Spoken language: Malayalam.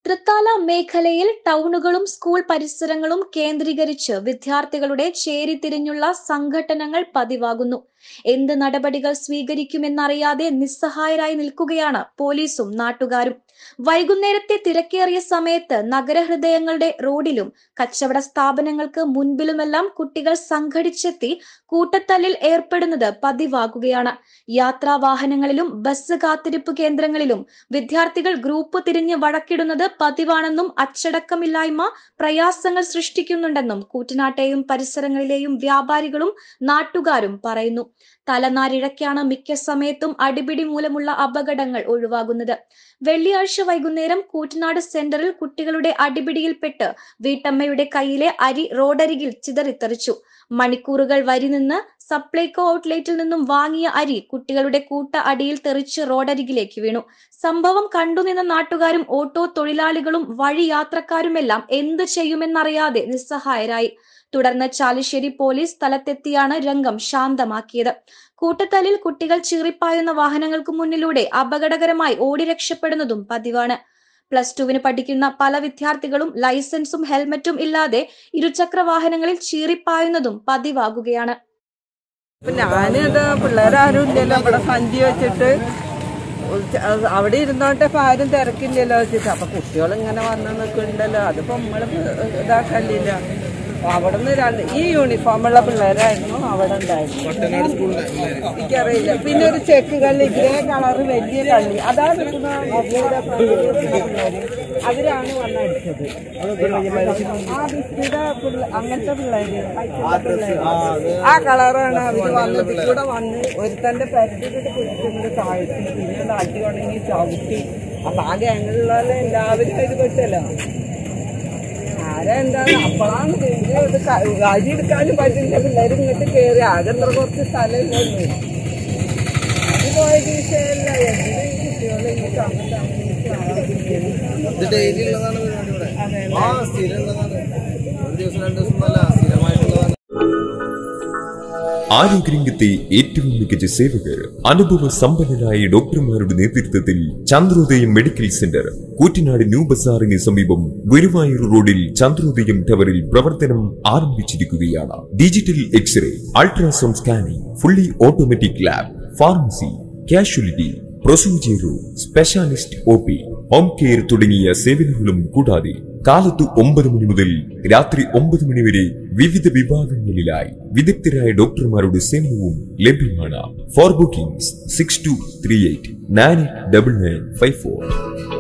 തൃത്താല മേഖലയിൽ ടൗണുകളും സ്കൂൾ പരിസരങ്ങളും കേന്ദ്രീകരിച്ച് വിദ്യാർത്ഥികളുടെ ചേരിതിരിഞ്ഞുള്ള സംഘട്ടനങ്ങൾ പതിവാകുന്നു എന്ത് നടപടികൾ സ്വീകരിക്കുമെന്നറിയാതെ നിസ്സഹായരായി നിൽക്കുകയാണ് പോലീസും നാട്ടുകാരും വൈകുന്നേരത്തെ തിരക്കേറിയ സമയത്ത് നഗരഹൃദയങ്ങളുടെ റോഡിലും കച്ചവട സ്ഥാപനങ്ങൾക്ക് മുൻപിലുമെല്ലാം കുട്ടികൾ സംഘടിച്ചെത്തി കൂട്ടത്തല്ലിൽ ഏർപ്പെടുന്നത് പതിവാകുകയാണ് യാത്രാ വാഹനങ്ങളിലും ബസ് കാത്തിരിപ്പ് കേന്ദ്രങ്ങളിലും വിദ്യാർത്ഥികൾ ഗ്രൂപ്പ് തിരിഞ്ഞ് വഴക്കിടുന്നത് പതിവാണെന്നും അച്ചടക്കമില്ലായ്മ പ്രയാസങ്ങൾ സൃഷ്ടിക്കുന്നുണ്ടെന്നും കൂറ്റനാട്ടെയും പരിസരങ്ങളിലെയും വ്യാപാരികളും നാട്ടുകാരും പറയുന്നു തലനാരിഴയ്ക്കാണ് മിക്ക സമയത്തും അടിപിടി മൂലമുള്ള അപകടങ്ങൾ ഒഴിവാകുന്നത് വെള്ളിയാഴ്ച വൈകുന്നേരം കൂറ്റനാട് സെന്ററിൽ കുട്ടികളുടെ അടിപിടിയിൽപ്പെട്ട് വീട്ടമ്മയുടെ കയ്യിലെ അരി റോഡരികിൽ ചിതറിത്തെറിച്ചു മണിക്കൂറുകൾ വരി നിന്ന് സപ്ലൈകോ ഔട്ട്ലെറ്റിൽ നിന്നും വാങ്ങിയ അരി കുട്ടികളുടെ കൂട്ട അടിയിൽ തെറിച്ച് റോഡരികിലേക്ക് വീണു സംഭവം കണ്ടുനിന്ന നാട്ടുകാരും ഓട്ടോ തൊഴിലാളികളും വഴി യാത്രക്കാരുമെല്ലാം എന്ത് ചെയ്യുമെന്നറിയാതെ നിസ്സഹായരായി തുടർന്ന് ചാലിശ്ശേരി പോലീസ് സ്ഥലത്തെത്തിയാണ് രംഗം ശാന്തമാക്കിയത് കൂട്ടത്തല്ലിൽ കുട്ടികൾ ചീറിപ്പായുന്ന വാഹനങ്ങൾക്ക് മുന്നിലൂടെ അപകടകരമായി ഓടി രക്ഷപ്പെടുന്നതും പതിവാണ് പ്ലസ് ടുവിന് പഠിക്കുന്ന പല വിദ്യാർത്ഥികളും ലൈസൻസും ഹെൽമറ്റും ഇല്ലാതെ ഇരുചക്ര വാഹനങ്ങളിൽ ചീറിപ്പായുന്നതും പതിവാകുകയാണ് അപ്പൊ ഞാനിത് പിള്ളേരാരും ഇല്ലല്ലോ ഇവിടെ സഞ്ചി വെച്ചിട്ട് അവിടെ ഇരുന്നോട്ടെ ഇപ്പൊ ആരും തിരക്കില്ലല്ലോ വെച്ചിട്ട് അപ്പൊ കുട്ടികൾ ഇങ്ങനെ വന്ന് നിൽക്കുന്നുണ്ടല്ലോ അതിപ്പോ നമ്മള് ഇതാക്കല്ലില്ല അപ്പൊ അവിടുന്ന് രണ്ട് ഈ യൂണിഫോമുള്ള പിള്ളേരായിരുന്നു അവിടെ ഉണ്ടായിരുന്നു എനിക്കറിയില്ല പിന്നെ ഒരു ചെക്ക് കള്ളി ഗ്രേ കളറ് വലിയ കള്ളി അതാണ് നിൽക്കുന്ന മൊബൈലിന്റെ പിള്ളേര് അവരാണ് വന്നടിച്ചത് ആ ബിസ്കിയുടെ പിള്ള- അങ്ങനത്തെ പിള്ളേര് പൈസയുടെ പിള്ളേര് ആ കളറാണ് അവര് വന്നത് കൂടെ വന്ന് ഒരുത്തന്റെ പരിധിയിട്ട് പിടിക്കുന്നത് താഴ്ത്തി പിന്നെ അടി തുടങ്ങി ചവിട്ടി അപ്പൊ ആ ഗ്യാങ്ങിലുള്ള എല്ലാവരും അതിൽ പെട്ടല്ലോ ആരാ എന്താണ് അപ്പോഴാണ് ഇത് ഇത് ക- അരി എടുക്കാനും പറ്റില്ല പിള്ളേര് ഇങ്ങോട്ട് കയറി ആകെ എത്ര കുറച്ച് സ്ഥലമില്ലല്ലോ അത് പോയത് വിഷയമല്ല എന്തിനാ ഈ കുട്ടികളെ ഈ സമയത്ത് അങ്ങനെ ഇരിച്ച് ആളെ ഇത് ഡെയിലി ഉള്ളതാണ് പരിപാടി ഇവിടെ ആ സ്ഥിരം ഉള്ളതാണ് ഒരു ദിവസം രണ്ട് ദിവസം അല്ല സ്ഥിരമായിട്ടുള്ളതാണ് ആരോഗ്യരംഗത്തെ ഏറ്റവും മികച്ച സേവകർ അനുഭവ സമ്പന്നരായ ഡോക്ടർമാരുടെ നേതൃത്വത്തിൽ Chandrodayam medical centre Koottanad new ബസാറിന് സമീപം ഗുരുവായൂർ റോഡിൽ ചന്ദ്രോദയം ടവറിൽ പ്രവർത്തനം ആരംഭിച്ചിരിക്കുകയാണ് digital X ray ultrasound scanning fully automatic lab pharmacy casualty procedure specialist O P home care തുടങ്ങിയ സേവനങ്ങളും കൂടാതെ കാലത്ത് ഒമ്പത് മണി മുതൽ രാത്രി ഒമ്പത് മണി വരെ വിവിധ വിഭാഗങ്ങളിലായി വിദഗ്ധരായ ഡോക്ടർമാരുടെ സേവനവും ലഭ്യമാണ് for bookings six two three eight nine double nine five four